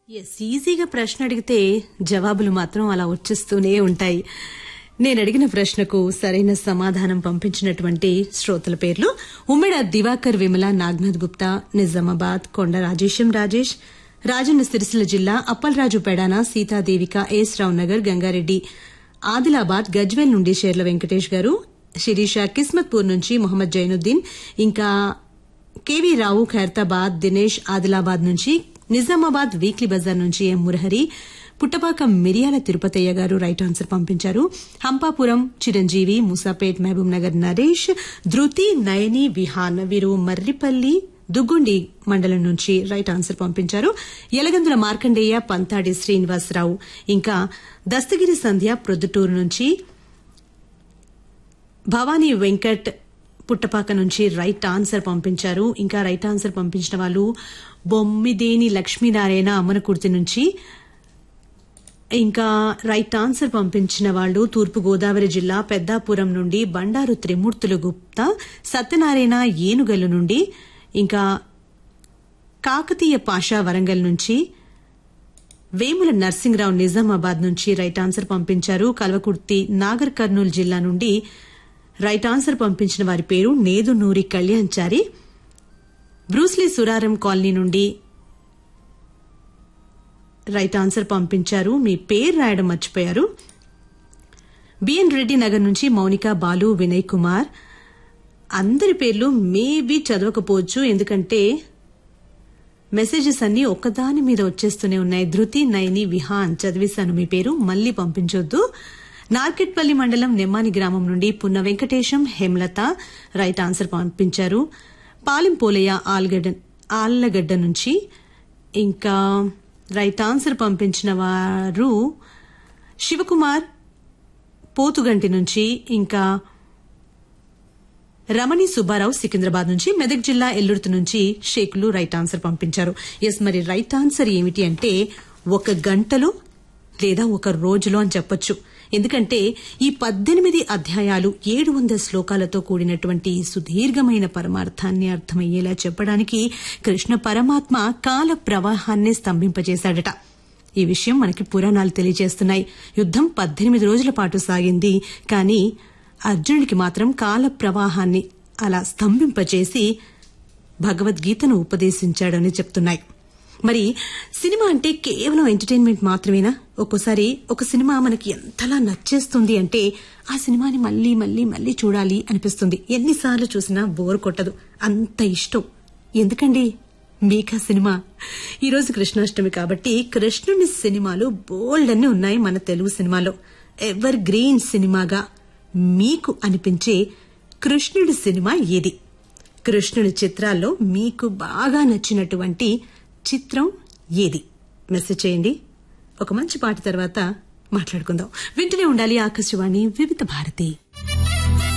yes ఈజీగా ప్రశ్న అడిగితే జవాబులు మాత్రం అలా వచ్చేస్తూనే ఉంటాయి నేను అడిగిన ప్రశ్నకు సరైన సమాధానం పంపించినటువంటి శ్రోతల పేర్లు ఉమ్మెడ దివాకర్ విమల నాగ్నాథ్ గుప్తా నిజామాబాద్ కొండ రాజేశం రాజేష్ రాజన్న సిరిసిల్ల జిల్లా అప్పలరాజు పెడాన సీతాదేవిక ఎస్ రావు నగర్ గంగారెడ్డి ఆదిలాబాద్ గజ్వేల్ నుండి షేర్ల వెంకటేష్ గారు శిరీష కిస్మత్పూర్ నుంచి మొహమ్మద్ జైనుద్దీన్ ఇంకా కేవీ రావు ఖైరతాబాద్ దినేష్ ఆదిలాబాద్ నుంచి నిజామాబాద్ వీక్లీ బజార్ నుంచి ఎం మురహరి పుట్టపాక మిరియాల తిరుపతయ్య గారు రైట్ ఆన్సర్ పంపించారు హంపాపురం చిరంజీవి ముసాపేట్ మహబూబ్ నగర్ నరేష్ ధృతి నయని విహాన్ వీరు మర్రిపల్లి దుగ్గుండి మండలం నుంచి రైట్ ఆన్సర్ పంపించారు యలగందుల మార్కండేయ పంతాడి శ్రీనివాసరావు ఇంకా దస్తగిరి సంధ్య ప్రొద్దుటూరు నుంచి భవానీ వెంకట్ పుట్టపాక నుంచి రైట్ ఆన్సర్ పంపించారు ఇంకా రైట్ ఆన్సర్ పంపించిన వాళ్ళు బొమ్మిదేని లక్ష్మీనారాయణ అమ్మనకుర్తి నుంచి ఇంకా రైట్ ఆన్సర్ పంపించిన వాళ్ళు తూర్పు గోదావరి జిల్లా పెద్దాపురం నుండి బండారు త్రిమూర్తులు గుప్తా సత్యనారాయణ ఏనుగల్లు నుండి ఇంకా కాకతీయ పాషా వరంగల్ నుంచి వేముల నర్సింగ్రావు నిజామాబాద్ నుంచి రైట్ ఆన్సర్ పంపించారు కల్వకుర్తి నాగర్ కర్నూలు జిల్లా నుండి రైట్ ఆన్సర్ పంపించిన వారి పేరు నేదునూరి కళ్యాణ్చారి బ్రూస్లీ సురారం కాలనీ నుండి రైట్ ఆన్సర్ పంపించారు మీ పేరు రాయడం మర్చిపోయారు బిఎన్ రెడ్డి నగర్ నుంచి మౌనిక బాలు వినయ్ కుమార్ అందరి పేర్లు మేబీ చదవకపోవచ్చు ఎందుకంటే మెసేజెస్ అన్ని ఒక్కదాని మీద వచ్చేస్తూనే ఉన్నాయి ధృతి నైని విహాన్ చదివేశాను మీ పేరు మళ్లీ పంపించొద్దు నార్కెట్పల్లి మండలం నెమ్మాని గ్రామం నుండి పున్న వెంకటేశం హేమలత రైట్ ఆన్సర్ పంపించారు పాలెంపోలయ్య ఆల్గడ్డ ఆళ్లగడ్డ నుంచి ఇంకా రైట్ ఆన్సర్ పంపించిన వారు శివకుమార్ పోతుగంటి నుంచి ఇంకా రమణి సుబ్బారావు సికింద్రాబాద్ నుంచి మెదక్ జిల్లా ఎల్లుర్తి నుంచి షేకులు రైట్ ఆన్సర్ పంపించారు ఎస్ మరి రైట్ ఆన్సర్ ఏమిటి అంటే ఒక గంటలో లేదా ఒక రోజులో అని చెప్పొచ్చు ఎందుకంటే ఈ పద్దెనిమిది అధ్యాయాలు ఏడు వందల శ్లోకాలతో కూడినటువంటి సుదీర్ఘమైన పరమార్థాన్ని అర్థమయ్యేలా చెప్పడానికి కృష్ణ పరమాత్మ కాల ప్రవాహాన్ని స్తంభింపజేశాడట ఈ విషయం మనకి పురాణాలు తెలియజేస్తున్నాయి యుద్దం పద్దెనిమిది రోజుల పాటు సాగింది కానీ అర్జునుడికి మాత్రం కాల ప్రవాహాన్ని అలా స్తంభింపచేసి భగవద్గీతను ఉపదేశించాడని చెప్తున్నాయి మరి సినిమా అంటే కేవలం ఎంటర్టైన్మెంట్ మాత్రమేనా ఒక్కోసారి ఒక సినిమా మనకి ఎంతలా నచ్చేస్తుంది అంటే ఆ సినిమాని మళ్లీ మళ్లీ మళ్లీ చూడాలి అనిపిస్తుంది ఎన్నిసార్లు చూసినా బోర్ కొట్టదు అంత ఇష్టం ఎందుకండి మీకా సినిమా ఈరోజు కృష్ణాష్టమి కాబట్టి కృష్ణుని సినిమాలు బోల్డ్ అన్ని ఉన్నాయి మన తెలుగు సినిమాలో ఎవర్ గ్రీన్ సినిమాగా మీకు అనిపించే కృష్ణుడి సినిమా ఏది కృష్ణుడి చిత్రాల్లో మీకు బాగా నచ్చినటువంటి చిత్రం ఏది మెసేజ్ చేయండి ఒక మంచి పాట తర్వాత మాట్లాడుకుందాం వింటూనే ఉండాలి ఆకాశవాణి వివిధ భారతి